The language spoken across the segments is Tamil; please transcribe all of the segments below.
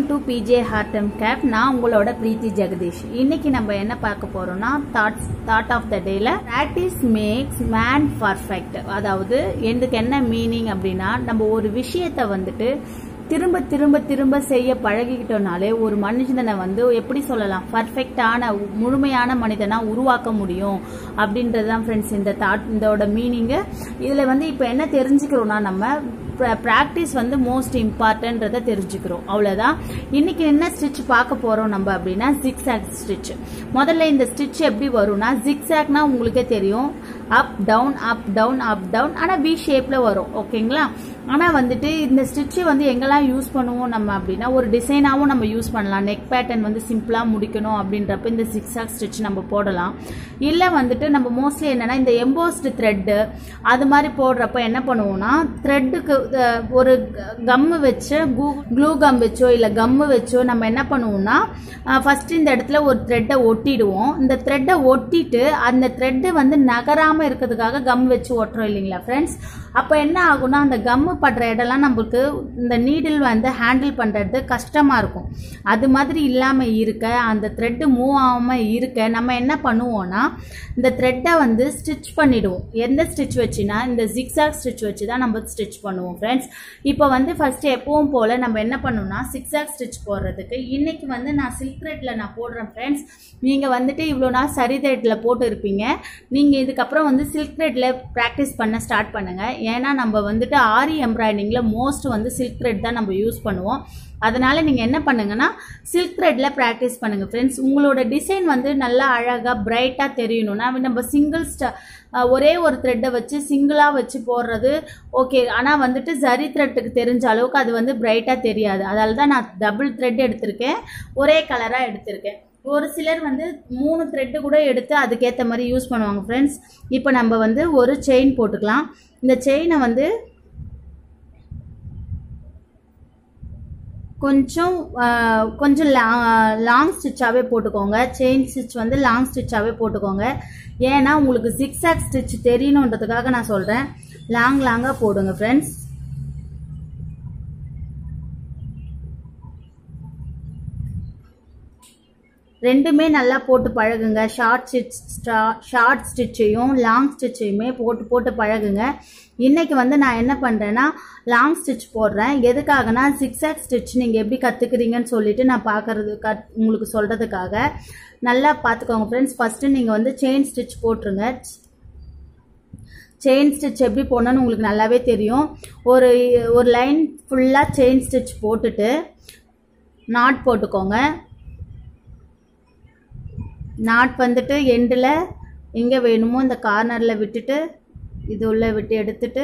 டு பிஜே ஹார்டம் கேப் நான் உங்களோட பிரீத்தி ஜெகதீஷ் இன்னைக்கு நம்ம என்ன பார்க்க போறோம்னா தாட்ஸ் தாட் ஆஃப் த டேல ப்ராக்டிஸ் மேக்ஸ் மேன் பர்ஃபெக்ட் அதாவது எதுக்கு என்ன மீனிங் அப்படின்னா நம்ம ஒரு விஷயத்தை வந்துட்டு திரும்ப திரும்ப திரும்ப செய்ய பழகிக்கிட்டோம்னாலே ஒரு மனுஷனை வந்து எப்படி சொல்லலாம் பர்ஃபெக்டான முழுமையான மனிதனா உருவாக்க முடியும் அப்படின்றது தான் ஃப்ரெண்ட்ஸ் இந்த தாட் இதோட மீனிங்கு இதில் வந்து இப்போ என்ன தெரிஞ்சுக்கிறோம்னா நம்ம ப்ராக்டிஸ் வந்து மோஸ்ட் இம்பார்ட்டன்றதை தெரிஞ்சுக்கிறோம் அவ்வளோதான் இன்னைக்கு என்ன ஸ்டிச் பார்க்க போகிறோம் நம்ம அப்படின்னா ஜிக்ஸ் ஆக் ஸ்டிச் முதல்ல இந்த ஸ்டிச் எப்படி வரும்னா ஜிக்ஸ் ஆக்னா உங்களுக்கே தெரியும் up down up down up down ஆனால் வி ஷேப்பில் வரும் ஓகேங்களா ஆனால் வந்துட்டு இந்த ஸ்டிச்சு வந்து எங்கெல்லாம் யூஸ் பண்ணுவோம் நம்ம அப்படின்னா ஒரு டிசைனாகவும் நம்ம யூஸ் பண்ணலாம் நெக் பேட்டர்ன் வந்து சிம்பிளாக முடிக்கணும் அப்படின்றப்ப இந்த சிக்ஸ் ஆக் ஸ்டிச் நம்ம போடலாம் இல்லை வந்துட்டு நம்ம மோஸ்ட்லி என்னென்னா இந்த எம்போஸ்டு த்ரெட்டு அது மாதிரி போடுறப்ப என்ன பண்ணுவோம்னா த்ரெட்டுக்கு ஒரு கம்மு வச்சு க்ளூ கம் வச்சோ இல்லை கம்மு வச்சோ நம்ம என்ன பண்ணுவோம்னா ஃபஸ்ட்டு இந்த இடத்துல ஒரு த்ரெட்டை ஒட்டிடுவோம் இந்த த்ரெட்டை ஒட்டிட்டு அந்த த்ரெட்டு வந்து நகராமல் இருக்கிறதுக்காக கம் வச்சு ஒட்டுறோம் இல்லைங்களா ஃப்ரெண்ட்ஸ் அப்போ என்ன ஆகும்னா அந்த கம்மு படுற இடம்லாம் நம்மளுக்கு இந்த நீடில் வந்து ஹேண்டில் பண்ணுறது கஷ்டமாக இருக்கும் அது மாதிரி இல்லாமல் இருக்க அந்த த்ரெட்டு மூவ் ஆகாமல் இருக்க நம்ம என்ன பண்ணுவோம்னா இந்த த்ரெட்டை வந்து ஸ்டிச் பண்ணிடுவோம் எந்த ஸ்டிச் வச்சுனா இந்த ஜிக்ஸாக் ஸ்டிச் வச்சு தான் நம்ம ஸ்டிச் பண்ணுவோம் ஃப்ரெண்ட்ஸ் இப்போ வந்து ஃபஸ்ட்டு எப்பவும் போல் நம்ம என்ன பண்ணோம்னா சிக்ஸாக் ஸ்டிச் போடுறதுக்கு இன்றைக்கி வந்து நான் சில்க் த்ரெட்டில் நான் போடுறேன் ஃப்ரெண்ட்ஸ் நீங்கள் வந்துட்டு இவ்வளோ நாள் சரி த்ரெட்டில் போட்டு இருப்பீங்க நீங்கள் இதுக்கப்புறம் வந்து சில்க் த்ரெட்டில் ப்ராக்டிஸ் பண்ண ஸ்டார்ட் பண்ணுங்கள் ஏன்னா நம்ம வந்துட்டு ஆரி எம்ப்ராய்டிங்கில் மோஸ்ட் வந்து சில்க் த்ரெட் தான் நம்ம யூஸ் பண்ணுவோம் அதனால் நீங்கள் என்ன பண்ணுங்கன்னா சில்க் த்ரெட்டில் ப்ராக்டிஸ் பண்ணுங்கள் ஃப்ரெண்ட்ஸ் உங்களோட டிசைன் வந்து நல்லா அழகாக பிரைட்டாக தெரியணும்னா நம்ம சிங்கிள் ஸ்ட ஒரே ஒரு த்ரெட்டை வச்சு சிங்கிளாக வச்சு போடுறது ஓகே ஆனால் வந்துட்டு ஜரி த்ரெட்டுக்கு தெரிஞ்ச அளவுக்கு அது வந்து பிரைட்டாக தெரியாது அதால தான் நான் டபுள் த்ரெட் எடுத்திருக்கேன் ஒரே கலராக எடுத்திருக்கேன் ஒரு சிலர் வந்து மூணு த்ரெட்டு கூட எடுத்து அதுக்கேற்ற மாதிரி யூஸ் பண்ணுவாங்க ஃப்ரெண்ட்ஸ் இப்போ நம்ம வந்து ஒரு செயின் போட்டுக்கலாம் இந்த செயினை வந்து கொஞ்சம் கொஞ்சம் லாங் ஸ்டிச்சாகவே போட்டுக்கோங்க செயின் ஸ்டிச் வந்து லாங் ஸ்டிச்சாகவே போட்டுக்கோங்க ஏன்னா உங்களுக்கு சிக்ஸாக் ஸ்டிச் தெரியணுன்றதுக்காக நான் சொல்கிறேன் லாங் லாங்காக போடுங்க ஃப்ரெண்ட்ஸ் ரெண்டுமே நல்லா போட்டு பழகுங்க ஷார்ட் ஸ்டிச் ஷார்ட் ஸ்டிச்சையும் லாங் ஸ்டிச்சையுமே போட்டு போட்டு பழகுங்க இன்றைக்கி வந்து நான் என்ன பண்ணுறேன்னா லாங் ஸ்டிச் போடுறேன் எதுக்காகனா சிக்ஸாக் ஸ்டிச் நீங்கள் எப்படி கற்றுக்குறீங்கன்னு சொல்லிட்டு நான் பார்க்குறது கத் உங்களுக்கு சொல்கிறதுக்காக நல்லா பார்த்துக்கோங்க ஃப்ரெண்ட்ஸ் ஃபஸ்ட்டு நீங்கள் வந்து செயின் ஸ்டிச் போட்டுருங்க செயின் ஸ்டிச் எப்படி போடணும்னு உங்களுக்கு நல்லாவே தெரியும் ஒரு ஒரு லைன் ஃபுல்லாக செயின் ஸ்டிச் போட்டுட்டு நாட் போட்டுக்கோங்க நாட் வந்துட்டு எண்டில் எங்கே வேணுமோ இந்த கார்னரில் விட்டுட்டு இது உள்ள விட்டு எடுத்துட்டு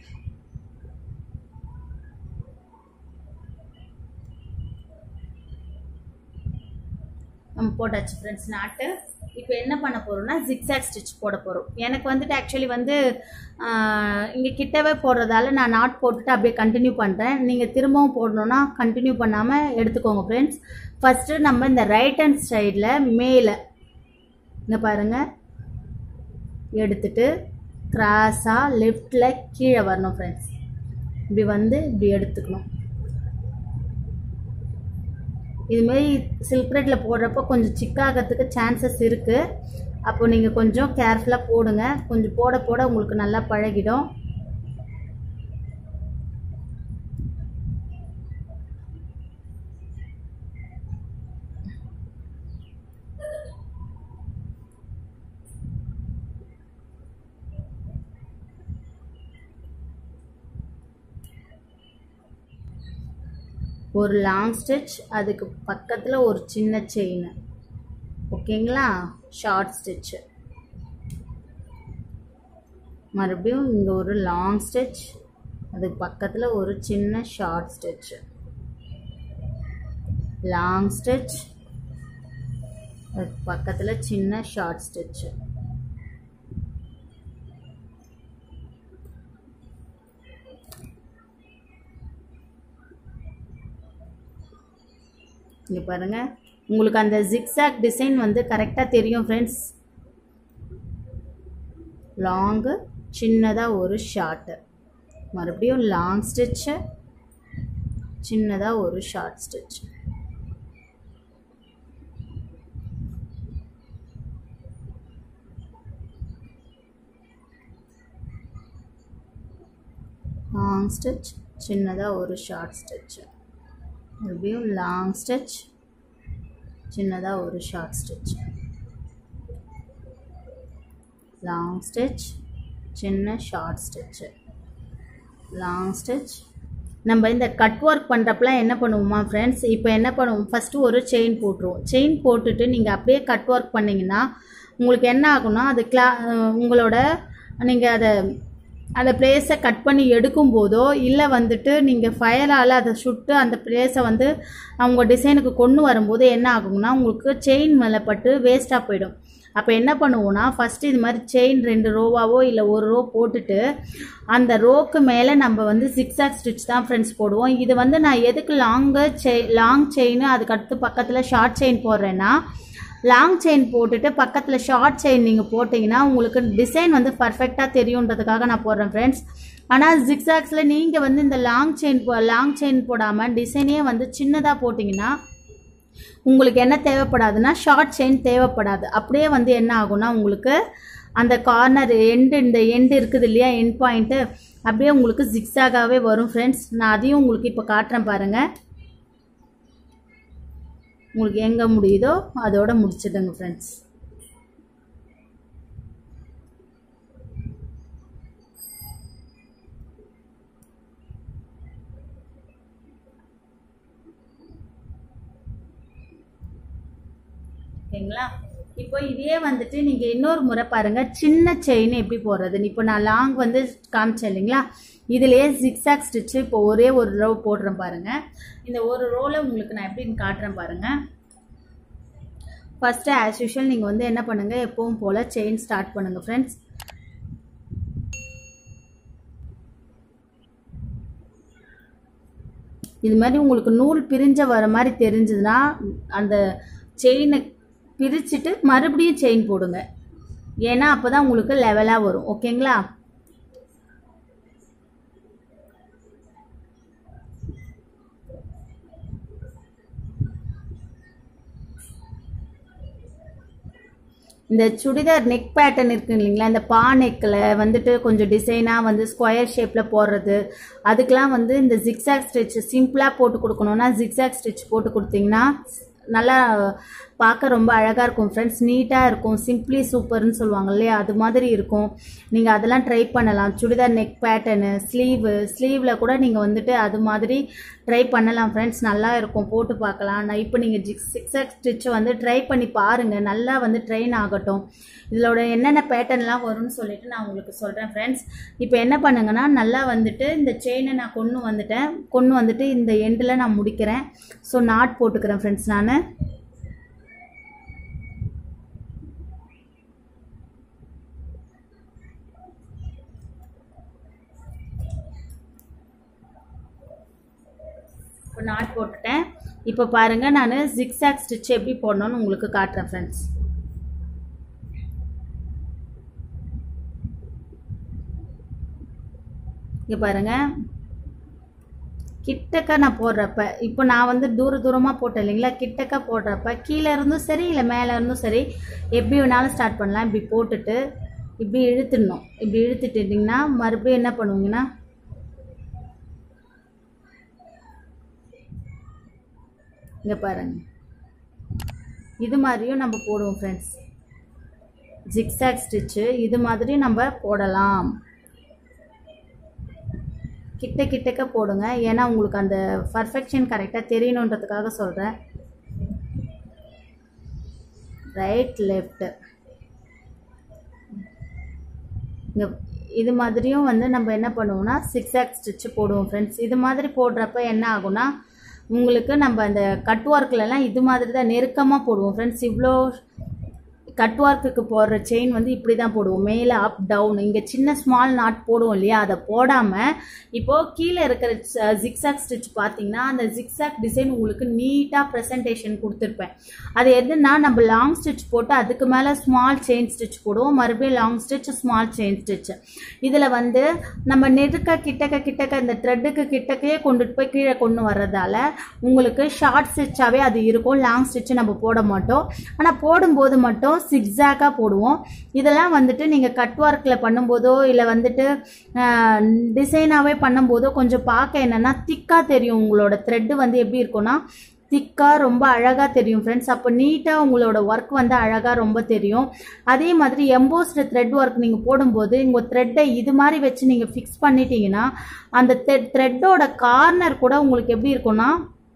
நம்ம போட்டாச்சு ஃப்ரெண்ட்ஸ் நாட்டு இப்போ என்ன பண்ண போகிறோம்னா ஜிக்ஸாக் ஸ்டிச் போட போகிறோம் எனக்கு வந்துட்டு ஆக்சுவலி வந்து இங்கே கிட்டவே போடுறதால நான் நாட் போட்டுட்டு அப்படியே கண்டினியூ பண்ணுறேன் நீங்கள் திரும்பவும் போடணுன்னா கண்டினியூ பண்ணாமல் எடுத்துக்கோங்க ஃப்ரெண்ட்ஸ் ஃபஸ்ட்டு நம்ம இந்த ரைட் ஹேண்ட் சைடில் மேலே இங்கே பாருங்கள் எடுத்துட்டு கிராஸாக லெஃப்டில் கீழே வரணும் ஃப்ரெண்ட்ஸ் இப்படி வந்து இப்படி எடுத்துக்கணும் இதுமாரி சில்க் த்ரெட்டில் போடுறப்போ கொஞ்சம் சிக்காகிறதுக்கு சான்சஸ் இருக்குது அப்போ நீங்கள் கொஞ்சம் கேர்ஃபுல்லாக போடுங்க கொஞ்சம் போட போட உங்களுக்கு நல்லா பழகிடும் ஒரு லாங் ஸ்டிச் அதுக்கு பக்கத்தில் ஒரு சின்ன செயின் ஓகேங்களா ஷார்ட் ஸ்டிச்சு மறுபடியும் இங்கே ஒரு லாங் ஸ்டிச் அதுக்கு பக்கத்தில் ஒரு சின்ன ஷார்ட் ஸ்டிச்சு லாங் ஸ்டிச் அதுக்கு பக்கத்தில் சின்ன ஷார்ட் ஸ்டிச்சு இங்கே பாருங்கள் உங்களுக்கு அந்த ஜிக்ஸாக் டிசைன் வந்து கரெக்டாக தெரியும் ஃப்ரெண்ட்ஸ் லாங்கு சின்னதாக ஒரு ஷார்ட்டு மறுபடியும் லாங் ஸ்டிச்சு சின்னதாக ஒரு ஷார்ட் ஸ்டிச் லாங் ஸ்டிச் சின்னதாக ஒரு ஷார்ட் ஸ்டிச் மறுபடியும் லாங் ஸ்டிச் சின்னதாக ஒரு ஷார்ட் ஸ்டிச் லாங் ஸ்டிச் சின்ன ஷார்ட் ஸ்டிச்சு லாங் ஸ்டிச் நம்ம இந்த கட் ஒர்க் பண்ணுறப்பலாம் என்ன பண்ணுவோமா ஃப்ரெண்ட்ஸ் இப்போ என்ன பண்ணுவோம் ஃபஸ்ட்டு ஒரு செயின் போட்டுருவோம் செயின் போட்டுட்டு நீங்கள் அப்படியே கட் ஒர்க் பண்ணிங்கன்னா உங்களுக்கு என்ன ஆகும்னா அது கிளா உங்களோட நீங்கள் அதை அந்த பிளேஸை கட் பண்ணி எடுக்கும் போதோ இல்லை வந்துட்டு நீங்கள் ஃபயரால் அதை சுட்டு அந்த பிளேஸை வந்து அவங்க டிசைனுக்கு கொண்டு வரும்போது என்ன ஆகும்னா உங்களுக்கு செயின் மேலே பட்டு வேஸ்ட்டாக போயிடும் அப்போ என்ன பண்ணுவோன்னா ஃபஸ்ட்டு இது மாதிரி செயின் ரெண்டு ரோவாவோ இல்லை ஒரு ரோ போட்டுட்டு அந்த ரோக்கு மேலே நம்ம வந்து சிக்ஸாக் ஸ்டிச் தான் ஃப்ரெண்ட்ஸ் போடுவோம் இது வந்து நான் எதுக்கு லாங்கு செய் லாங் செயின் அதுக்கடுத்து பக்கத்தில் ஷார்ட் செயின் போடுறேன்னா லாங் செயின் போட்டுட்டு பக்கத்தில் ஷார்ட் செயின் நீங்கள் போட்டிங்கன்னா உங்களுக்கு டிசைன் வந்து பர்ஃபெக்டாக தெரியுன்றதுக்காக நான் போடுறேன் ஃப்ரெண்ட்ஸ் ஆனால் ஜிக்ஸாக்ஸில் நீங்கள் வந்து இந்த லாங் செயின் போ லாங் செயின் போடாமல் டிசைனே வந்து சின்னதாக போட்டிங்கன்னா உங்களுக்கு என்ன தேவைப்படாதுன்னா ஷார்ட் செயின் தேவைப்படாது அப்படியே வந்து என்ன ஆகும்னா உங்களுக்கு அந்த கார்னர் எண்டு இந்த எண்டு இருக்குது இல்லையா எண்ட் பாயிண்ட்டு அப்படியே உங்களுக்கு ஜிக்ஸாகாவே வரும் ஃப்ரெண்ட்ஸ் நான் அதையும் உங்களுக்கு இப்போ காட்டுறேன் பாருங்கள் உங்களுக்கு எங்கே முடியுதோ அதோட முடிச்சிடுங்க ஃப்ரெண்ட்ஸ் ஓகேங்களா இப்போ இதே வந்துட்டு நீங்கள் இன்னொரு முறை பாருங்கள் சின்ன செயின் எப்படி போடுறதுன்னு இப்போ நான் லாங் வந்து காமிச்சேன் இல்லைங்களா இதுலேயே ஜிக்ஸாக் ஸ்டிச்சு இப்போ ஒரே ஒரு ரோ போடுறேன் பாருங்கள் இந்த ஒரு ரோவில் உங்களுக்கு நான் எப்படின்னு காட்டுறேன் பாருங்கள் ஃபஸ்ட்டு ஆஸ் யூஷுவல் நீங்கள் வந்து என்ன பண்ணுங்கள் எப்பவும் போல் செயின் ஸ்டார்ட் பண்ணுங்கள் ஃப்ரெண்ட்ஸ் இது மாதிரி உங்களுக்கு நூல் பிரிஞ்ச வர மாதிரி தெரிஞ்சதுன்னா அந்த செயினை பிரிச்சுட்டு மறுபடியும் செயின் போடுங்க ஏன்னா அப்போ தான் உங்களுக்கு லெவலாக வரும் ஓகேங்களா இந்த சுடிதார் நெக் பேட்டர்ன் இருக்கு இல்லைங்களா இந்த பா நெக்கில் வந்துட்டு கொஞ்சம் டிசைனாக வந்து ஸ்கொயர் ஷேப்பில் போடுறது அதுக்கெலாம் வந்து இந்த ஜிக்ஸாக் ஸ்டிச் சிம்பிளாக போட்டு கொடுக்கணுன்னா ஜிக்ஸாக் ஸ்டிச் போட்டு கொடுத்தீங்கன்னா நல்லா பார்க்க ரொம்ப அழகாக இருக்கும் ஃப்ரெண்ட்ஸ் நீட்டாக இருக்கும் சிம்பிளி சூப்பர்னு சொல்லுவாங்க இல்லையா அது மாதிரி இருக்கும் நீங்கள் அதெல்லாம் ட்ரை பண்ணலாம் சுடிதார் நெக் பேட்டர்னு ஸ்லீவு ஸ்லீவில் கூட நீங்கள் வந்துட்டு அது மாதிரி ட்ரை பண்ணலாம் ஃப்ரெண்ட்ஸ் நல்லா இருக்கும் போட்டு பார்க்கலாம் நான் இப்போ நீங்கள் ஜிக்ஸ் சிக்ஸாக் ஸ்டிச் வந்து ட்ரை பண்ணி பாருங்கள் நல்லா வந்து ட்ரெயின் ஆகட்டும் இதோட என்னென்ன பேட்டர்ன்லாம் வரும்னு சொல்லிட்டு நான் உங்களுக்கு சொல்கிறேன் ஃப்ரெண்ட்ஸ் இப்போ என்ன பண்ணுங்கன்னா நல்லா வந்துட்டு இந்த செயினை நான் கொண்டு வந்துட்டேன் கொண்டு வந்துட்டு இந்த எண்டில் நான் முடிக்கிறேன் ஸோ நாட் போட்டுக்கிறேன் ஃப்ரெண்ட்ஸ் நான் இப்போ நாட் போட்டுட்டேன் இப்போ பாருங்கள் நான் ஜிக்ஸாக் ஸ்டிச் எப்படி போடணும்னு உங்களுக்கு காட்டுறேன் ஃப்ரெண்ட்ஸ் இங்கே பாருங்கள் கிட்டக்க நான் போடுறப்ப இப்போ நான் வந்து தூர தூரமாக போட்டேன் இல்லைங்களா கிட்டக்க போடுறப்ப கீழே இருந்தும் சரி இல்லை மேலே இருந்தும் சரி எப்படி வேணாலும் ஸ்டார்ட் பண்ணலாம் இப்படி போட்டுட்டு இப்படி இழுத்துடணும் இப்படி இழுத்துட்டிங்கன்னா மறுபடியும் என்ன பண்ணுவீங்கன்னா இங்கே பாருங்க இது மாதிரியும் நம்ம போடுவோம் ஃப்ரெண்ட்ஸ் ஜிக்ஸாக் ஸ்டிச்சு இது மாதிரி நம்ம போடலாம் கிட்ட கிட்டக்க போடுங்க ஏன்னா உங்களுக்கு அந்த பர்ஃபெக்ஷன் கரெக்டாக தெரியணுன்றதுக்காக சொல்கிறேன் ரைட் லெஃப்ட் இங்கே இது மாதிரியும் வந்து நம்ம என்ன பண்ணுவோம்னா சிக்ஸாக் ஸ்டிச்சு போடுவோம் ஃப்ரெண்ட்ஸ் இது மாதிரி போடுறப்ப என்ன ஆகும்னா உங்களுக்கு நம்ம அந்த கட் ஒர்க்லலாம் இது மாதிரி தான் நெருக்கமாக போடுவோம் ஃப்ரெண்ட்ஸ் இவ்வளோ கட் ஒர்க்குக்கு போடுற செயின் வந்து இப்படி தான் போடுவோம் மேலே அப் டவுன் இங்கே சின்ன ஸ்மால் நாட் போடுவோம் இல்லையா அதை போடாமல் இப்போது கீழே இருக்கிற ஜிக்ஸாக் ஸ்டிச் பார்த்தீங்கன்னா அந்த ஜிக்ஸாக் டிசைன் உங்களுக்கு நீட்டாக ப்ரெசன்டேஷன் கொடுத்துருப்பேன் அது எதுனா நம்ம லாங் ஸ்டிச் போட்டு அதுக்கு மேலே ஸ்மால் செயின் ஸ்டிச் போடுவோம் மறுபடியும் long stitch small chain stitch இதில் வந்து நம்ம நெருக்க கிட்டக்க கிட்டக்க இந்த த்ரெட்டுக்கு கிட்டக்கையே கொண்டுட்டு போய் கீழே கொண்டு வர்றதால உங்களுக்கு ஷார்ட் ஸ்டிச்சாகவே அது இருக்கும் லாங் ஸ்டிச் நம்ம போட மாட்டோம் ஆனால் போடும்போது மட்டும் சிக்ஸாக்காக போடுவோம் இதெல்லாம் வந்துட்டு நீங்கள் கட் ஒர்க்கில் பண்ணும்போதோ இல்லை வந்துட்டு டிசைனாகவே பண்ணும்போதோ கொஞ்சம் பார்க்க என்னென்னா திக்காக தெரியும் உங்களோட த்ரெட்டு வந்து எப்படி இருக்கும்னா திக்காக ரொம்ப அழகாக தெரியும் ஃப்ரெண்ட்ஸ் அப்போ நீட்டாக உங்களோட ஒர்க் வந்து அழகாக ரொம்ப தெரியும் அதே மாதிரி எம்போஸ்டு த்ரெட் ஒர்க் நீங்கள் போடும்போது உங்கள் த்ரெட்டை இது மாதிரி வச்சு நீங்கள் ஃபிக்ஸ் பண்ணிட்டீங்கன்னா அந்த த்ரெட்டோட கார்னர் கூட உங்களுக்கு எப்படி இருக்கும்னா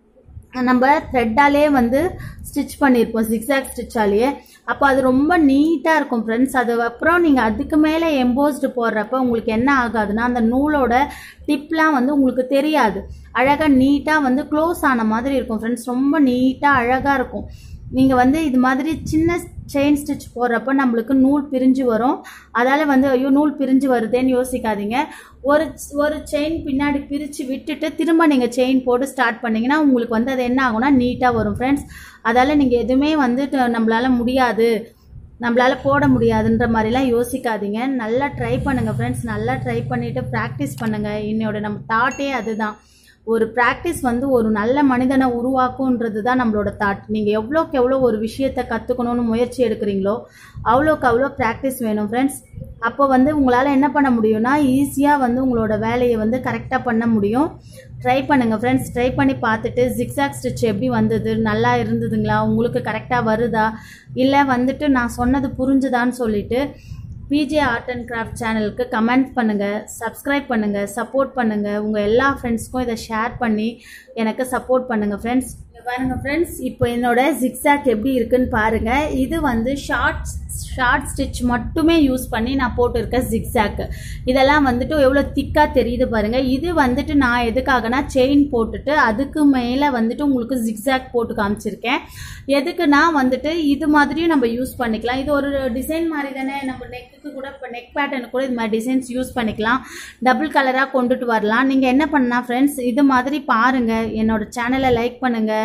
நம்ம த்ரெட்டாலே வந்து ஸ்டிச் பண்ணியிருப்போம் ஜிக்ஸாக் ஸ்டிச்சாலேயே அப்போ அது ரொம்ப நீட்டாக இருக்கும் ஃப்ரெண்ட்ஸ் அதுக்கப்புறம் நீங்கள் அதுக்கு மேலே எம்போஸ்டு போடுறப்ப உங்களுக்கு என்ன ஆகாதுன்னா அந்த நூலோட டிப்லாம் வந்து உங்களுக்கு தெரியாது அழகாக நீட்டாக வந்து க்ளோஸ் ஆன மாதிரி இருக்கும் ஃப்ரெண்ட்ஸ் ரொம்ப நீட்டாக அழகாக இருக்கும் நீங்கள் வந்து இது மாதிரி சின்ன செயின் ஸ்டிச் போடுறப்ப நம்மளுக்கு நூல் பிரிஞ்சு வரும் அதால் வந்து ஐயோ நூல் பிரிஞ்சு வருதேன்னு யோசிக்காதீங்க ஒரு ஒரு செயின் பின்னாடி பிரித்து விட்டுட்டு திரும்ப நீங்கள் செயின் போட்டு ஸ்டார்ட் பண்ணிங்கன்னா உங்களுக்கு வந்து அது என்ன ஆகும்னா நீட்டாக வரும் ஃப்ரெண்ட்ஸ் அதால் நீங்கள் எதுவுமே வந்து நம்மளால் முடியாது நம்மளால் போட முடியாதுன்ற மாதிரிலாம் யோசிக்காதீங்க நல்லா ட்ரை பண்ணுங்கள் ஃப்ரெண்ட்ஸ் நல்லா ட்ரை பண்ணிவிட்டு ப்ராக்டிஸ் பண்ணுங்கள் என்னோட நம்ம தாட்டே அதுதான் ஒரு ப்ராக்டிஸ் வந்து ஒரு நல்ல மனிதனை உருவாக்குன்றது தான் நம்மளோட தாட் நீங்கள் எவ்வளோக்கு எவ்வளோ ஒரு விஷயத்தை கற்றுக்கணும்னு முயற்சி எடுக்கிறீங்களோ அவ்வளோக்கு அவ்வளோ ப்ராக்டிஸ் வேணும் ஃப்ரெண்ட்ஸ் அப்போ வந்து உங்களால் என்ன பண்ண முடியும்னா ஈஸியாக வந்து உங்களோட வேலையை வந்து கரெக்டாக பண்ண முடியும் ட்ரை பண்ணுங்கள் ஃப்ரெண்ட்ஸ் ட்ரை பண்ணி பார்த்துட்டு ஜிக்ஸாக் ஸ்டிச் எப்படி வந்தது நல்லா இருந்ததுங்களா உங்களுக்கு கரெக்டாக வருதா இல்லை வந்துட்டு நான் சொன்னது புரிஞ்சுதான்னு சொல்லிட்டு பிஜே ஆர்ட் அண்ட் கிராஃப்ட் சேனலுக்கு கமெண்ட் பண்ணுங்கள் சப்ஸ்கிரைப் பண்ணுங்கள் சப்போர்ட் பண்ணுங்கள் உங்கள் எல்லா ஃப்ரெண்ட்ஸ்க்கும் இதை ஷேர் பண்ணி எனக்கு சப்போர்ட் பண்ணுங்கள் ஃப்ரெண்ட்ஸ் பாருங்க ஃப்ரெண்ட்ஸ் இப்போ என்னோட ஜிக்ஸாக் எப்படி இருக்குன்னு பாருங்க இது வந்து ஷார்ட் ஷார்ட் ஸ்டிச் மட்டுமே யூஸ் பண்ணி நான் போட்டிருக்க ஜிக்ஸாக் இதெல்லாம் வந்துட்டு எவ்வளோ திக்காக தெரியுது பாருங்க இது வந்துட்டு நான் எதுக்காகனா செயின் போட்டுட்டு அதுக்கு மேலே வந்துட்டு உங்களுக்கு ஜிக்ஸாக் போட்டு காமிச்சிருக்கேன் எதுக்குன்னா வந்துட்டு இது மாதிரியும் நம்ம யூஸ் பண்ணிக்கலாம் இது ஒரு டிசைன் மாதிரி தானே நம்ம நெக்குக்கு கூட இப்போ நெக் பேட்டர்னு கூட இது மாதிரி டிசைன்ஸ் யூஸ் பண்ணிக்கலாம் டபுள் கலராக கொண்டுட்டு வரலாம் நீங்கள் என்ன பண்ணலாம் ஃப்ரெண்ட்ஸ் இது மாதிரி பாருங்கள் என்னோட சேனலை லைக் பண்ணுங்கள்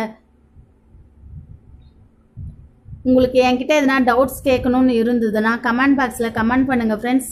உங்களுக்கு என்கிட்ட எதனா டவுட்ஸ் கேட்கணும்னு இருந்ததுன்னா கமெண்ட் பாக்ஸில் கமெண்ட் பண்ணுங்கள் ஃப்ரெண்ட்ஸ்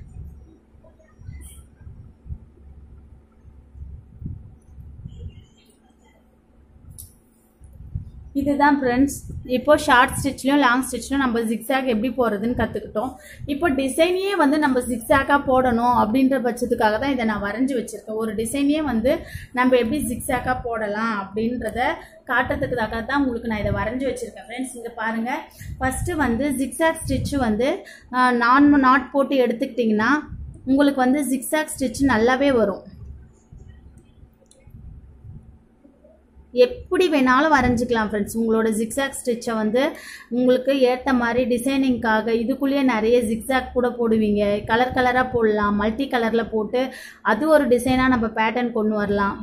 இதுதான் ஃப்ரெண்ட்ஸ் இப்போ ஷார்ட் ஸ்டிச்லையும் லாங் ஸ்டிச்லையும் நம்ம ஜிக்ஸாக் எப்படி போடுறதுன்னு கற்றுக்கிட்டோம் இப்போ டிசைனையே வந்து நம்ம ஜிக்ஸாக்காக போடணும் அப்படின்ற பட்சத்துக்காக தான் இதை நான் வரைஞ்சி வச்சுருக்கேன் ஒரு டிசைனையே வந்து நம்ம எப்படி ஜிக்ஸாக்காக போடலாம் அப்படின்றத காட்டுறதுக்காக தான் உங்களுக்கு நான் இதை வரைஞ்சி வச்சுருக்கேன் ஃப்ரெண்ட்ஸ் இங்கே பாருங்கள் ஃபஸ்ட்டு வந்து ஜிக்ஸாக் ஸ்டிச்சு வந்து நான் நாட் போட்டு எடுத்துக்கிட்டிங்கன்னா உங்களுக்கு வந்து ஜிக்ஸாக் ஸ்டிச் நல்லாவே வரும் எப்படி வேணாலும் வரைஞ்சிக்கலாம் ஃப்ரெண்ட்ஸ் உங்களோட ஜிக்ஸாக் ஸ்டிச்சை வந்து உங்களுக்கு ஏற்ற மாதிரி டிசைனிங்காக இதுக்குள்ளேயே நிறைய ஜிக்ஸாக் கூட போடுவீங்க கலர் கலராக போடலாம் மல்டி கலரில் போட்டு அது ஒரு டிசைனாக நம்ம பேட்டர்ன் கொண்டு வரலாம்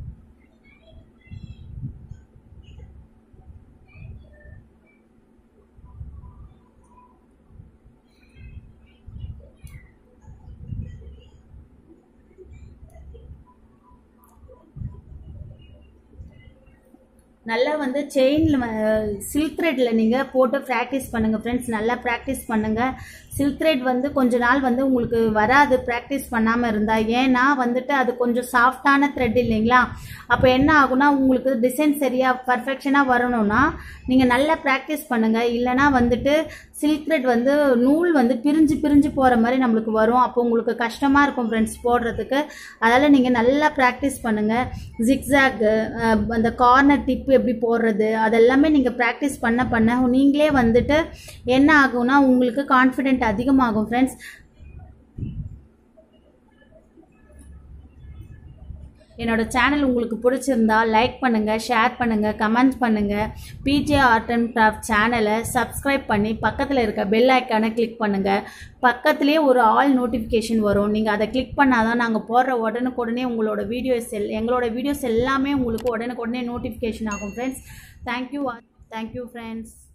நல்லா வந்து செயினில் சில்க் த்ரெட்டில் நீங்கள் போட்டு ப்ராக்டிஸ் பண்ணுங்கள் ஃப்ரெண்ட்ஸ் நல்லா ப்ராக்டிஸ் பண்ணுங்கள் சில்க் த்ரெட் வந்து கொஞ்ச நாள் வந்து உங்களுக்கு வராது ப்ராக்டிஸ் பண்ணாமல் இருந்தால் ஏன்னா வந்துட்டு அது கொஞ்சம் சாஃப்டான த்ரெட் இல்லைங்களா அப்போ என்ன ஆகும்னா உங்களுக்கு டிசைன் சரியாக பர்ஃபெக்ஷனாக வரணும்னா நீங்கள் நல்லா ப்ராக்டிஸ் பண்ணுங்கள் இல்லைனா வந்துட்டு சில்க் த்ரெட் வந்து நூல் வந்து பிரிஞ்சு பிரிஞ்சு போகிற மாதிரி நம்மளுக்கு வரும் அப்போ உங்களுக்கு கஷ்டமாக இருக்கும் ஃப்ரெண்ட்ஸ் போடுறதுக்கு அதனால் நீங்கள் நல்லா ப்ராக்டிஸ் பண்ணுங்கள் ஜிக்ஸாக் அந்த கார்னர் டிப் எப்படி போடுறது அதெல்லாமே நீங்கள் ப்ராக்டிஸ் பண்ண பண்ண நீங்களே வந்துட்டு என்ன ஆகும்னா உங்களுக்கு கான்ஃபிடென்ட் அதிகமாகும் ஃப்ரெண்ட்ஸ் என்னோட சேனல் உங்களுக்கு பிடிச்சிருந்தா லைக் பண்ணுங்கள் ஷேர் பண்ணுங்கள் கமெண்ட் பண்ணுங்கள் பிஜே ஆர்ட் அண்ட் கிராஃப்ட் சேனலை சப்ஸ்கிரைப் பண்ணி பக்கத்தில் இருக்க பெல் ஐக்கானை கிளிக் பண்ணுங்கள் பக்கத்துலேயே ஒரு ஆல் நோட்டிஃபிகேஷன் வரும் நீங்கள் அதை கிளிக் பண்ணால் தான் நாங்கள் போடுற உடனுக்குடனே உங்களோட வீடியோஸ் எல் எங்களோட வீடியோஸ் எல்லாமே உங்களுக்கு உடனுக்குடனே நோட்டிஃபிகேஷன் ஆகும் ஃப்ரெண்ட்ஸ் தேங்க்யூ தேங்க்யூ ஃப்ரெண்ட்ஸ்